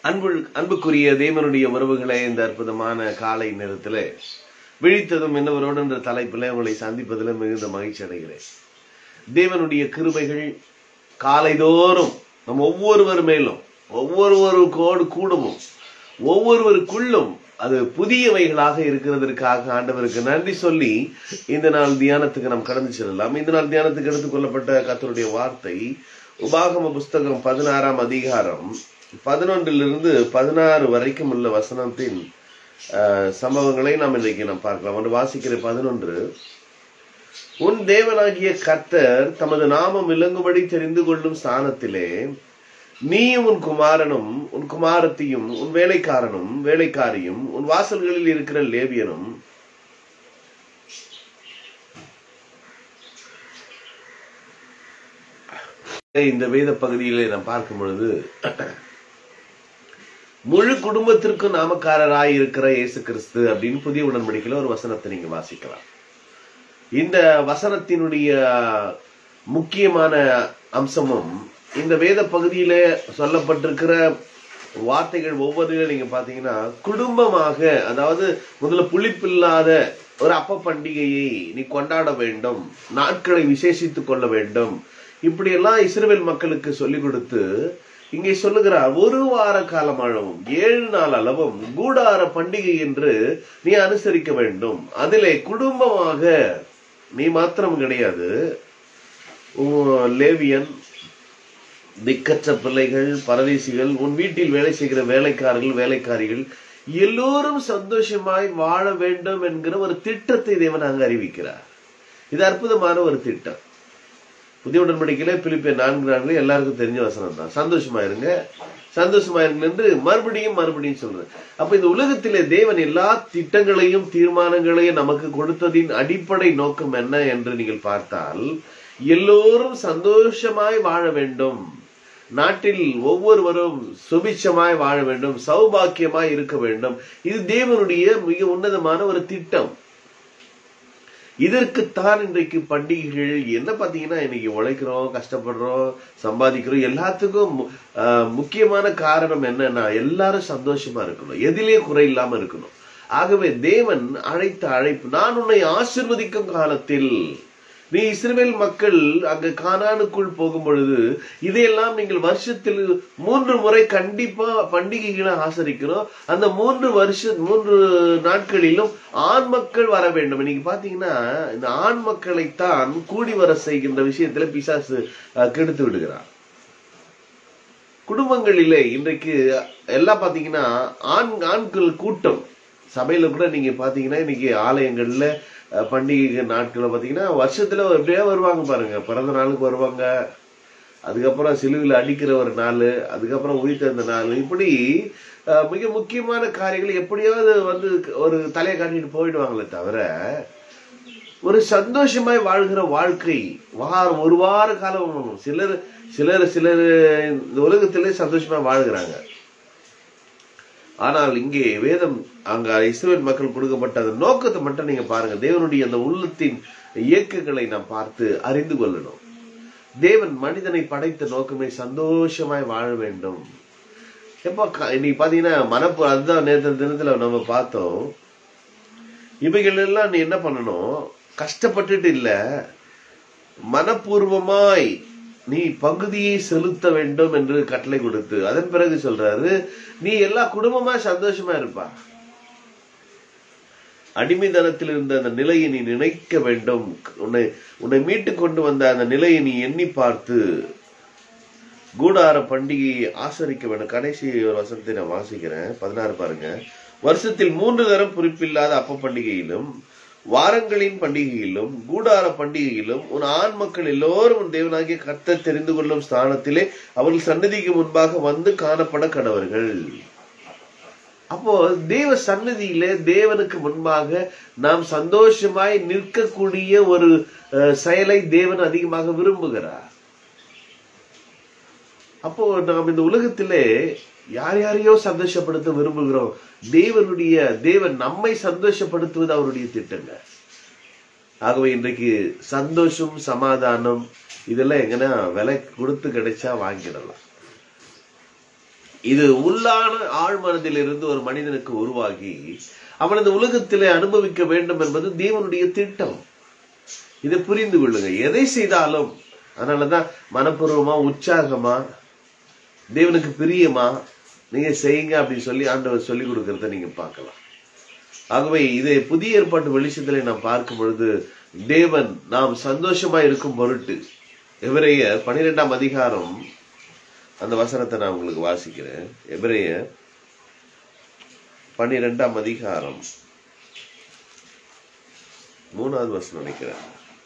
அன்பு அன்புக்குரிய தேவனுடைய உறவுகளே இந்த அற்புதமான காலை நேரத்தில் விழித்ததும் இன்னவரோடு என்ற தலைப்பில் உங்களை சந்திப்பதில் மிகுந்த மகிழ்ச்சி அடைகிறேன் தேவனுடைய கிருபைகள் காலைதோறும் நம் ஒவ்வொருவர் மேலும் ஒவ்வொருவருக்கோடு கூடவும் ஒவ்வொருவருக்குள்ளும் அது புதியவைகளாக இருக்கிறதற்காக ஆண்டவருக்கு நன்றி சொல்லி இந்த நாள் தியானத்துக்கு நாம் கடந்து செல்லலாம் இந்த நாள் தியானத்துக்கு எடுத்துக்கொள்ளப்பட்ட கத்தருடைய வார்த்தை உபாகம புஸ்தகம் பதினாறாம் அதிகாரம் பதினொன்றிலிருந்து பதினாறு வரைக்கும் உள்ள வசனத்தின் அஹ், சம்பவங்களை நாம் இன்றைக்கு நாம் பார்க்கலாம் ஒன்று வாசிக்கிற பதினொன்று உன் தேவனாகிய கர்த்தர் தமது நாமம் விளங்கும்படி தெரிந்து கொள்ளும் ஸ்தானத்திலே நீயும் உன் குமாரனும் உன் குமாரத்தியும் உன் வேலைக்காரனும் வேலைக்காரியும் உன் வாசல்களில் இருக்கிற லேவியனும் இந்த வேத பகுதியிலே நாம் பார்க்கும் பொழுது முழு குடும்பத்திற்கும் நாமக்காரராய் இருக்கிற இயேசு கிறிஸ்து அப்படின்னு புதிய உடன்படிக்கையில ஒரு வசனத்தை நீங்க வாசிக்கலாம் இந்த வசனத்தினுடைய முக்கியமான அம்சமும் இந்த வேத பகுதியில சொல்லப்பட்டிருக்கிற வார்த்தைகள் ஒவ்வொன்றையும் நீங்க பாத்தீங்கன்னா குடும்பமாக அதாவது முதல்ல புளிப்பில்லாத ஒரு அப்ப பண்டிகையை நீ கொண்டாட வேண்டும் நாட்களை விசேஷித்துக் கொள்ள வேண்டும் இப்படியெல்லாம் இஸ்ரவேல் மக்களுக்கு சொல்லிக் கொடுத்து இங்கே சொல்லுகிறார் ஒரு வார காலம் அளவும் ஏழு நாள் அளவும் கூடார பண்டிகை என்று நீ அனுசரிக்க வேண்டும் அதிலே குடும்பமாக நீ மாத்திரம் கிடையாது உன் லேவியன் திக்கற்ற பிள்ளைகள் பரதேசிகள் உன் வீட்டில் வேலை செய்கிற வேலைக்காரர்கள் வேலைக்காரிகள் எல்லோரும் சந்தோஷமாய் வாழ வேண்டும் என்கிற ஒரு திட்டத்தை தேவன் அங்கு அறிவிக்கிறார் இது அற்புதமான ஒரு திட்டம் புதிய உடன்படிக்கையில பிலிப்பிய நான்கு நான்கு எல்லாருக்கும் தெரிஞ்ச வசனம் தான் சந்தோஷமா இருங்க சந்தோஷமா இருங்க என்று மறுபடியும் மறுபடியும் சொல்றேன் அப்ப இந்த உலகத்திலே தேவன் எல்லா திட்டங்களையும் தீர்மானங்களையும் நமக்கு கொடுத்ததின் அடிப்படை நோக்கம் என்ன என்று நீங்கள் பார்த்தால் எல்லோரும் சந்தோஷமாய் வாழ வேண்டும் நாட்டில் ஒவ்வொருவரும் சுபிட்சமாய் வாழ வேண்டும் சௌபாக்கியமாய் இருக்க வேண்டும் இது தேவனுடைய மிக உன்னதமான ஒரு திட்டம் இதற்குத்தான் இன்றைக்கு பண்டிகைகள் என்ன பாத்தீங்கன்னா இன்னைக்கு உழைக்கிறோம் கஷ்டப்படுறோம் சம்பாதிக்கிறோம் எல்லாத்துக்கும் மு- ஆஹ் முக்கியமான காரணம் என்னன்னா எல்லாரும் சந்தோஷமா இருக்கணும் எதிலே குறை இல்லாம இருக்கணும் ஆகவே தேவன் அழைத்த அழைப்பு நான் உன்னை ஆசிர்வதிக்கும் காலத்தில் நீ இஸ்ரவேல் மக்கள் அங்க கானானுக்குள் போகும் பொழுது இதையெல்லாம் நீங்கள் வருஷத்தில் மூன்று முறை கண்டிப்பா பண்டிகைகளை ஆசரிக்கிறோம் அந்த மூன்று வருஷ மூன்று நாட்களிலும் ஆண் மக்கள் வர வேண்டும் இன்னைக்கு பாத்தீங்கன்னா இந்த ஆண் மக்களைத்தான் கூடி வர செய்கின்ற விஷயத்துல பிசாசு அஹ், கெடுத்து விடுகிறான் குடும்பங்களிலே இன்றைக்கு எல்லாம் பாத்தீங்கன்னா ஆண் ஆண்கள் கூட்டம் சபையில கூட நீங்க பாத்தீங்கன்னா இன்னைக்கு ஆலயங்கள்ல அஹ், பண்டிகை நாட்களை பாத்தீங்கன்னா வருஷத்துல எப்படியா வருவாங்க பாருங்க பிறந்த நாளுக்கு வருவாங்க அதுக்கப்புறம் சிலுவையில் அடிக்கிற ஒரு நாள் அதுக்கப்புறம் உயிர்த்தெழுந்த நாள் இப்படி அஹ், மிக முக்கியமான காரியங்கள் எப்படியாவது வந்து ஒரு தலையை காட்டிட்டு போயிடுவாங்களே தவிர ஒரு சந்தோஷமாய் வாழ்கிற வாழ்க்கை வாரம் ஒரு வார காலம் சிலர் சிலர் சிலர் இந்த உலகத்திலே சந்தோஷமா வாழ்கிறாங்க ஆனால் இங்கே வேதம் அங்க இஸ்ரேல் மக்கள் கொடுக்கப்பட்ட அந்த நோக்கத்தை மட்டும் நீங்க பாருங்க தேவனுடைய அந்த உள்ளத்தின் இயக்கங்களை நாம் பார்த்து அறிந்து கொள்ளணும் தேவன் மனிதனை படைத்த நோக்கமே சந்தோஷமாய் வாழ வேண்டும் எப்போ க- இன்னைக்கு பாத்தீங்கன்னா மனப்பு அதுதான் நேற்று தினத்துல நம்ம பார்த்தோம் இவைகள் எல்லாம் நீ என்ன பண்ணணும் கஷ்டப்பட்டுட்டு இல்ல மனப்பூர்வமாய் நீ பகுதியை செலுத்த வேண்டும் என்று கட்டளை கொடுத்து அதன் பிறகு சொல்றாரு நீ எல்லா குடும்பமா சந்தோஷமா இருப்பா அடிமைத்தனத்தில் இருந்த அந்த நிலையை நீ நினைக்க வேண்டும் உன்னை உன்னை மீட்டு கொண்டு வந்த அந்த நிலையை நீ எண்ணி பார்த்து கூடார பண்டிகையை ஆசரிக்க வேண்டும் கடைசி ஒரு வசனத்தை நான் வாசிக்கிறேன் பதினாறு பாருங்க வருஷத்தில் மூன்று தரம் குறிப்பில்லாத அப்ப பண்டிகையிலும் வாரங்களின் பண்டிகையிலும் கூடார பண்டிகையிலும் உன் ஆண் மக்கள் எல்லோரும் உன் தேவனாகிய கர்த்தர் தெரிந்து கொள்ளும் ஸ்தானத்திலே அவர்கள் சன்னதிக்கு முன்பாக வந்து காணப்பட கடவர்கள் அப்போ தேவ சன்னதியிலே தேவனுக்கு முன்பாக நாம் சந்தோஷமாய் நிற்கக்கூடிய ஒரு அஹ், செயலை தேவன் அதிகமாக விரும்புகிறார் அப்போ நாம் இந்த உலகத்திலே யார் யாரையோ சந்தோஷப்படுத்த விரும்புகிறோம் தேவனுடைய தேவன் நம்மை சந்தோஷப்படுத்துவது அவருடைய திட்டங்க ஆகவே இன்றைக்கு சந்தோஷம் சமாதானம் இதெல்லாம் எங்கன்னா விலை கொடுத்து கிடைச்சா வாங்கிடலாம் இது உள்ளான ஆழ்மனதில் இருந்து ஒரு மனிதனுக்கு உருவாகி அவன் இந்த உலகத்திலே அனுபவிக்க வேண்டும் என்பது தேவனுடைய திட்டம் இதை புரிந்து கொள்ளுங்க எதை செய்தாலும் அதனாலதான் மனப்பூர்வமா உற்சாகமா தேவனுக்கு பிரியமா நீங்க செய்யுங்க அப்படின்னு சொல்லி ஆண்டவர் சொல்லி கொடுக்கறத நீங்க பார்க்கலாம் ஆகவே இதை புதிய ஏற்பாட்டு வெளிச்சத்திலே நாம் பார்க்கும் பொழுது தேவன் நாம் சந்தோஷமா இருக்கும் பொருட்டு எவரைய பனிரெண்டாம் அதிகாரம் அந்த வசனத்தை நான் உங்களுக்கு வாசிக்கிறேன் எபிரேய பன்னிரெண்டாம் அதிகாரம் மூணாவது வசனம் நினைக்கிறேன்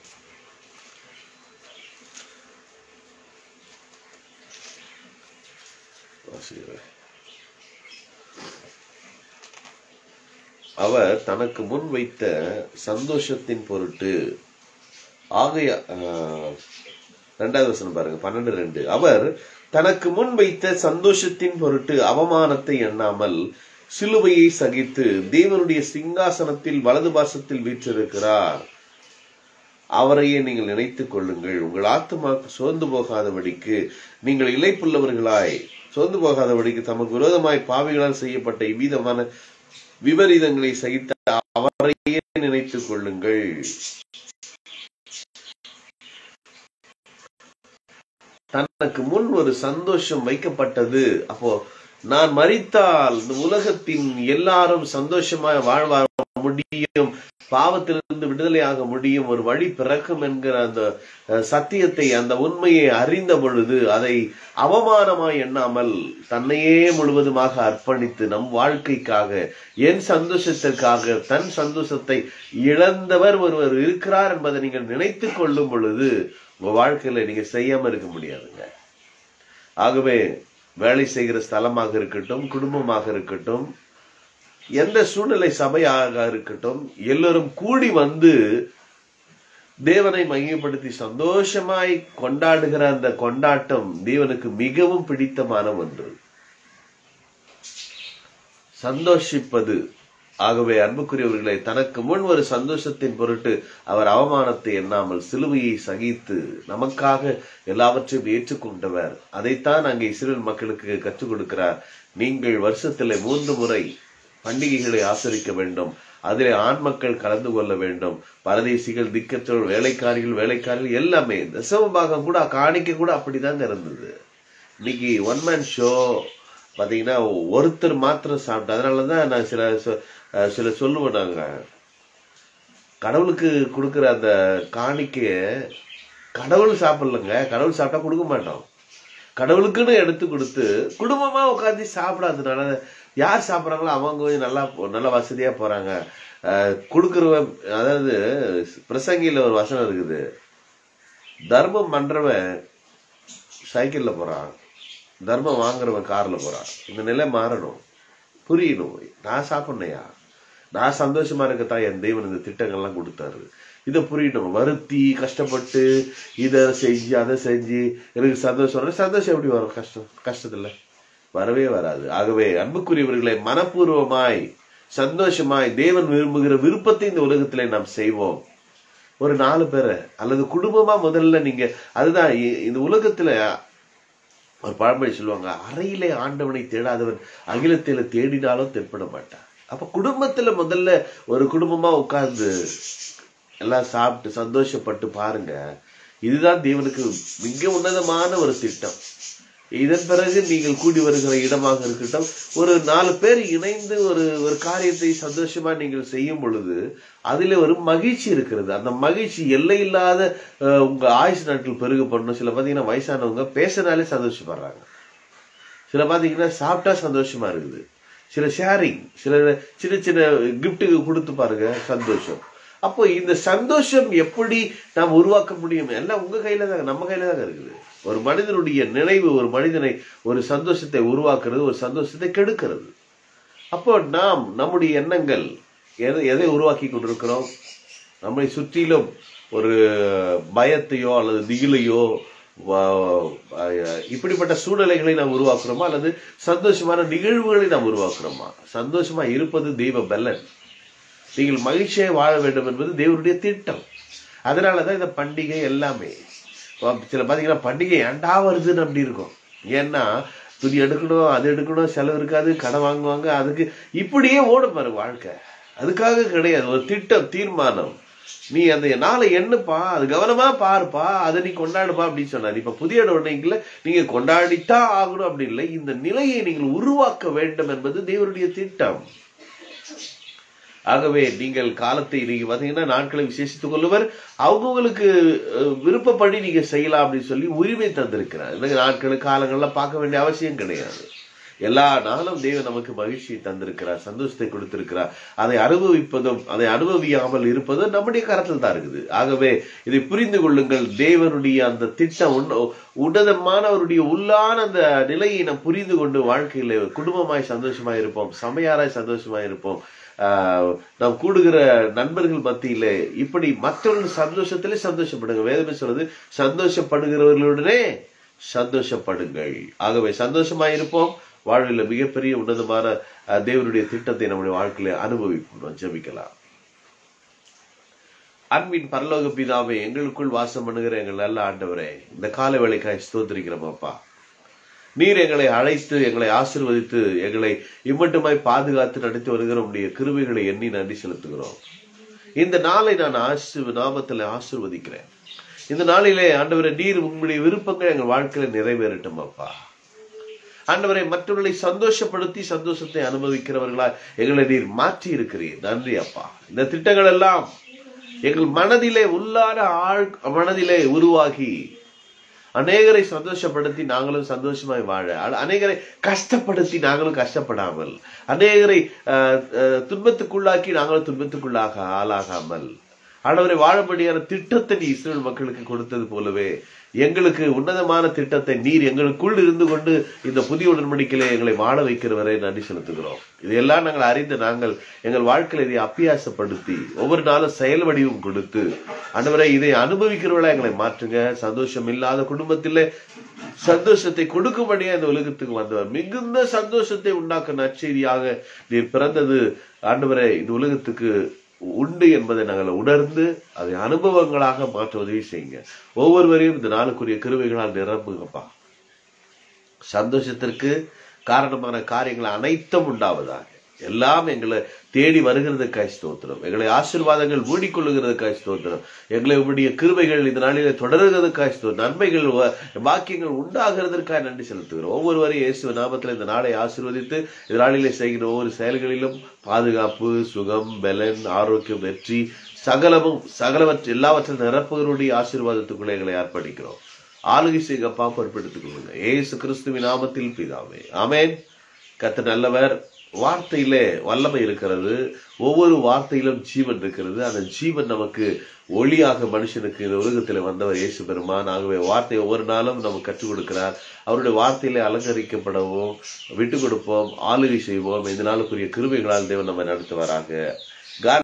வாசிக்கிறேன் அவர் தனக்கு முன் வைத்த சந்தோஷத்தின் பொருட்டு ஆகைய ஆஹ், ரெண்டாவது வசனம் பாருங்க பன்னெண்டு ரெண்டு அவர் தனக்கு முன் வைத்த சந்தோஷத்தின் பொருட்டு அவமானத்தை எண்ணாமல் சிலுவையை சகித்து தேவனுடைய சிங்காசனத்தில் வலது பாசத்தில் வீற்றிருக்கிறார் அவரையே நீங்கள் நினைத்துக் கொள்ளுங்கள் உங்கள் ஆத்துமாக்கு சோர்ந்து போகாதபடிக்கு நீங்கள் இலைப்புள்ளவர்களாய் சோர்ந்து போகாதபடிக்கு தமக்கு விரோதமாய் பாவிகளால் செய்யப்பட்ட இவ்விதமான விபரீதங்களை சகித்த அவரையே நினைத்துக் கொள்ளுங்கள் தனக்கு முன் ஒரு சந்தோஷம் வைக்கப்பட்டது அப்போ நான் மரித்தால் இந்த உலகத்தின் எல்லாரும் சந்தோஷமாய் வாழ்வார் முடியும் பாவத்திலிருந்து விடுதலையாக முடியும் ஒரு வழி பிறக்கும் என்கிற அந்த அஹ், சத்தியத்தை அந்த உண்மையை அறிந்த பொழுது அதை அவமானமாய் எண்ணாமல் தன்னையே முழுவதுமாக அர்ப்பணித்து நம் வாழ்க்கைக்காக என் சந்தோஷத்திற்காக தன் சந்தோஷத்தை இழந்தவர் ஒருவர் இருக்கிறார் என்பதை நீங்கள் நினைத்துக் கொள்ளும் பொழுது உங்க வாழ்க்கையில நீங்க செய்யாம இருக்க முடியாதுங்க ஆகவே வேலை செய்கிற ஸ்தலமாக இருக்கட்டும் குடும்பமாக இருக்கட்டும் எந்த சூழ்நிலை சபையாக இருக்கட்டும் எல்லோரும் கூடி வந்து தேவனை மையப்படுத்தி சந்தோஷமாய் கொண்டாடுகிற அந்த கொண்டாட்டம் தேவனுக்கு மிகவும் பிடித்தமான ஒன்று சந்தோஷிப்பது ஆகவே அன்புக்குரியவர்களை தனக்கு முன் ஒரு சந்தோஷத்தின் பொருட்டு அவர் அவமானத்தை எண்ணாமல் சிலுவையை சகித்து நமக்காக எல்லாவற்றையும் ஏற்றுக்கொண்டவர் அதைத்தான் அங்கே இஸ்ரேல் மக்களுக்கு கற்றுக் கொடுக்கிறார் நீங்கள் வருஷத்திலே மூன்று முறை பண்டிகைகளை ஆசரிக்க வேண்டும் அதிலே ஆண் மக்கள் கலந்து கொள்ள வேண்டும் பரதேசிகள் திக்கற்றோர் வேலைக்காரிகள் வேலைக்காரிகள் எல்லாமே தசம பாகம் கூட காணிக்க கூட அப்படிதாங்க இருந்தது இன்னைக்கு ஒன் மேன் ஷோ பாத்தீங்கன்னா ஒருத்தர் மாத்திரம் சாப்பிட்டு அதனாலதான் நான் சில சொ- அஹ் சில சொல்லுவேன் நாங்க கடவுளுக்கு கொடுக்கிற அந்த காணிக்கைய கடவுள் சாப்பிடலங்க கடவுள் சாப்பிட்டா கொடுக்க மாட்டோம் கடவுளுக்குன்னு எடுத்து கொடுத்து குடும்பமா உட்காந்து சாப்பிடாதனால யார் சாப்பிட்றாங்களோ அவங்க கொஞ்சம் நல்லா நல்ல வசதியா போறாங்க அஹ் கொடுக்கிறவன் அதாவது பிரசங்கில ஒரு வசனம் இருக்குது தர்மம் பண்றவன் சைக்கிள்ல போறான் தர்மம் வாங்குறவன் கார்ல போறான் இந்த நிலை மாறணும் புரியணும் நான் சாப்பிடணையா நான் சந்தோஷமா இருக்கத்தான் என் தெய்வன் இந்த திட்டங்கள்லாம் கொடுத்தாரு இதை புரியணும் வருத்தி கஷ்டப்பட்டு இதை செஞ்சு அதை செஞ்சு எனக்கு சந்தோஷம் வரும். சந்தோஷம் எப்படி வரும் கஷ்டம் கஷ்டத்துல வரவே வராது ஆகவே அன்புக்குரியவர்களை மனப்பூர்வமாய் சந்தோஷமாய் தேவன் விரும்புகிற விருப்பத்தை இந்த உலகத்திலே நாம் செய்வோம் ஒரு நாலு பேரை அல்லது குடும்பமா முதல்ல நீங்க அதுதான் இ- இந்த உலகத்துல ஒரு பழமொழி சொல்லுவாங்க அறையிலே ஆண்டவனை தேடாதவன் அகிலத்தில தேடினாலும் தென்பட மாட்டான் அப்ப குடும்பத்துல முதல்ல ஒரு குடும்பமா உட்கார்ந்து எல்லாம் சாப்பிட்டு சந்தோஷப்பட்டு பாருங்க இதுதான் தேவனுக்கு மிக உன்னதமான ஒரு திட்டம் இதன் பிறகு நீங்கள் கூடி வருகிற இடமாக இருக்கட்டும் ஒரு நாலு பேர் இணைந்து ஒரு ஒரு காரியத்தை சந்தோஷமா நீங்கள் செய்யும் பொழுது அதிலே ஒரு மகிழ்ச்சி இருக்கிறது அந்த மகிழ்ச்சி எல்லை இல்லாத அஹ், உங்க ஆயுசு நாட்கள் பெருக பண்ணணும் சில பாத்தீங்கன்னா வயசானவங்க பேசினாலே சந்தோஷப்படுறாங்க சில பாத்தீங்கன்னா சாப்பிட்டா சந்தோஷமா இருக்குது சில ஷேரிங் சில சின்ன சின்ன கிஃப்ட்டுக்கு கொடுத்து பாருங்க சந்தோஷம் அப்போ இந்த சந்தோஷம் எப்படி நாம் உருவாக்க முடியும் எல்லாம் உங்க கையில தான் நம்ம கையில தான் இருக்குது ஒரு மனிதனுடைய நினைவு ஒரு மனிதனை ஒரு சந்தோஷத்தை உருவாக்குறது ஒரு சந்தோஷத்தை கெடுக்கிறது அப்போ நாம் நம்முடைய எண்ணங்கள் எதை எதை உருவாக்கி கொண்டிருக்கிறோம் நம்மை சுற்றிலும் ஒரு பயத்தையோ அல்லது திகிலையோ வ- அஹ் இப்படிப்பட்ட சூழ்நிலைகளை நாம் உருவாக்குறோமா அல்லது சந்தோஷமான நிகழ்வுகளை நாம் உருவாக்குறோமா சந்தோஷமா இருப்பது தெய்வ பலன் நீங்கள் மகிழ்ச்சியாக வாழ வேண்டும் என்பது தேவனுடைய திட்டம் அதனாலதான் இந்த பண்டிகை எல்லாமே இப்ப சில பாத்தீங்கன்னா பண்டிகை ஏண்டா வருதுன்னு அப்படி இருக்கும் ஏன்னா துணி எடுக்கணும் அது எடுக்கணும் செலவு இருக்காது கடன் வாங்குவாங்க அதுக்கு இப்படியே ஓடும் பாரு வாழ்க்கை அதுக்காக கிடையாது ஒரு திட்டம் தீர்மானம் நீ அந்த நாளை எண்ணுப்பா அது கவனமா பாருப்பா அதை நீ கொண்டாடுப்பா அப்படின்னு சொன்னார் இப்ப புதிய உடனேங்கள நீங்க கொண்டாடித்தான் ஆகணும் அப்படி இல்லை இந்த நிலையை நீங்கள் உருவாக்க வேண்டும் என்பது தேவனுடைய திட்டம் ஆகவே நீங்கள் காலத்தை நீங்க பாத்தீங்கன்னா நாட்களை விசேஷித்துக் கொள்ளுவர் அவங்கவுங்களுக்கு அஹ், விருப்பப்படி நீங்க செய்யலாம் அப்படின்னு சொல்லி உரிமை தந்திருக்கிறார் இந்த நாட்கள் காலங்கள்லாம் பார்க்க வேண்டிய அவசியம் கிடையாது எல்லா நாளும் தேவன் நமக்கு மகிழ்ச்சியை தந்திருக்கிறார் சந்தோஷத்தை கொடுத்திருக்கிறார் அதை அனுபவிப்பதும் அதை அனுபவியாமல் இருப்பதும் நம்முடைய கரத்தில் தான் இருக்குது ஆகவே இதை புரிந்து கொள்ளுங்கள் தேவனுடைய அந்த திட்டம் உன்ன- உன்னதமானவருடைய உள்ளான அந்த நிலையை நாம் புரிந்து கொண்டு வாழ்க்கையில குடும்பமாய் சந்தோஷமாய் இருப்போம் சமையாராய் சந்தோஷமாய் இருப்போம் ஆஹ் நாம் கூடுகிற நண்பர்கள் மத்தியிலே இப்படி மற்றவர்கள் சந்தோஷத்திலே சந்தோஷப்படுங்க வேதமே சொல்றது சந்தோஷப்படுகிறவர்களுடனே சந்தோஷப்படுங்கள் ஆகவே சந்தோஷமாய் இருப்போம் வாழ்வில் மிகப்பெரிய உன்னதமான அஹ், தேவனுடைய திட்டத்தை நம்முடைய வாழ்க்கையில அனுபவிப்போம் நாம் ஜெபிக்கலாம் அன்பின் பரலோக பிதாவே எங்களுக்குள் வாசம் பண்ணுகிற எங்கள் நல்ல ஆண்டவரே இந்த கால வேலைக்காய் ஸ்தோத்திரிக்கிறோம் அப்பா நீர் எங்களை அழைத்து எங்களை ஆசிர்வதித்து எங்களை இம்மட்டுமாய் பாதுகாத்து நடத்தி வருகிற உடைய கிருபைகளை எண்ணி நன்றி செலுத்துகிறோம் இந்த நாளை நான் ஆசு நாமத்தில் ஆசிர்வதிக்கிறேன் இந்த நாளிலே ஆண்டவரே நீர் உங்களுடைய விருப்பங்கள் எங்கள் வாழ்க்கையில நிறைவேறட்டும் அப்பா ஆண்டவரை மற்றவர்களை சந்தோஷப்படுத்தி சந்தோஷத்தை அனுபவிக்கிறவர்களா எங்களை நீர் மாற்றி இருக்கிறீர் நன்றி அப்பா இந்த திட்டங்கள் எல்லாம் எங்கள் மனதிலே உள்ளார ஆழ் மனதிலே உருவாகி அநேகரை சந்தோஷப்படுத்தி நாங்களும் சந்தோஷமாய் வாழ அ- அநேகரை கஷ்டப்படுத்தி நாங்களும் கஷ்டப்படாமல் அநேகரை அஹ், அஹ், துன்பத்துக்குள்ளாக்கி நாங்களும் துன்பத்துக்குள்ளாக ஆளாகாமல் ஆண்டவரை வாழப்படியான திட்டத்தை நீ இஸ்ரேல் மக்களுக்கு கொடுத்தது போலவே எங்களுக்கு உன்னதமான திட்டத்தை நீர் எங்களுக்குள் இருந்து கொண்டு இந்த புதிய உடன்படிக்கையிலே எங்களை வாழ வைக்கிறவரை நன்றி செலுத்துகிறோம் இதையெல்லாம் நாங்கள் அறிந்து நாங்கள் எங்கள் வாழ்க்கையில இதை அப்பியாசப்படுத்தி ஒவ்வொரு நாளும் செயல் வடிவம் கொடுத்து ஆண்டவரை இதை அனுபவிக்கிறவர்களா எங்களை மாற்றுங்க சந்தோஷம் இல்லாத குடும்பத்திலே சந்தோஷத்தை கொடுக்கும்படியா இந்த உலகத்துக்கு வந்தவர் மிகுந்த சந்தோஷத்தை உண்டாக்க நற்செய்தியாக நீர் பிறந்தது ஆண்டவரை இந்த உலகத்துக்கு உண்டு என்பதை நாங்கள் உணர்ந்து அதை அனுபவங்களாக மாற்ற உதவி செய்யுங்க ஒவ்வொருவரையும் இந்த நாளுக்குரிய கிருவைகளால் நிரம்புங்கப்பா சந்தோஷத்திற்கு காரணமான காரியங்கள் அனைத்தும் உண்டாவதாக எல்லாம் எங்களை தேடி வருகிறதுக்காய் ஸ்தோத்திரம் எங்களை ஆசீர்வாதங்கள் மூடிக்கொள்ளுகிறதுக்காய் ஸ்தோத்திரம் எங்களை உம்முடைய கிருபைகள் இந்த நாளிலே தொடர்கிறதுக்காய் ஸ்தோத்திரம் நன்மைகள் வ- பாக்கியங்கள் உண்டாகிறதற்காக நன்றி செலுத்துகிறோம் ஒவ்வொருவரையும் இயேசு நாமத்தில் இந்த நாளை ஆசீர்வதித்து இந்த நாளிலே செய்கிற ஒவ்வொரு செயல்களிலும் பாதுகாப்பு சுகம் பலன் ஆரோக்கியம் வெற்றி சகலமும் சகலவற்றை எல்லாவற்றிலும் நிரப்புகளுடைய ஆசீர்வாதத்துக்குள்ளே எங்களை அர்ப்பணிக்கிறோம் ஆளுகை செய்கப்பா பொறுப்பெடுத்துக் கொள்ளுங்க ஏசு கிறிஸ்துவின் நாமத்தில் பிதாவே ஆமென் கத்த நல்லவர் வார்த்தையிலே வல்லமை இருக்கிறது ஒவ்வொரு வார்த்தையிலும் ஜீவன் இருக்கிறது அந்த ஜீவன் நமக்கு ஒளியாக மனுஷனுக்கு இந்த உலகத்தில் வந்தவர் இயேசு பெருமான் ஆகவே வார்த்தை ஒவ்வொரு நாளும் நமக்கு கற்றுக் கொடுக்கிறார் அவருடைய வார்த்தையிலே அலங்கரிக்கப்படவும் விட்டு கொடுப்போம் ஆளுகை செய்வோம் இந்த நாளுக்குரிய கிருபைகளால் தேவன் நம்ம நடத்துவாராக God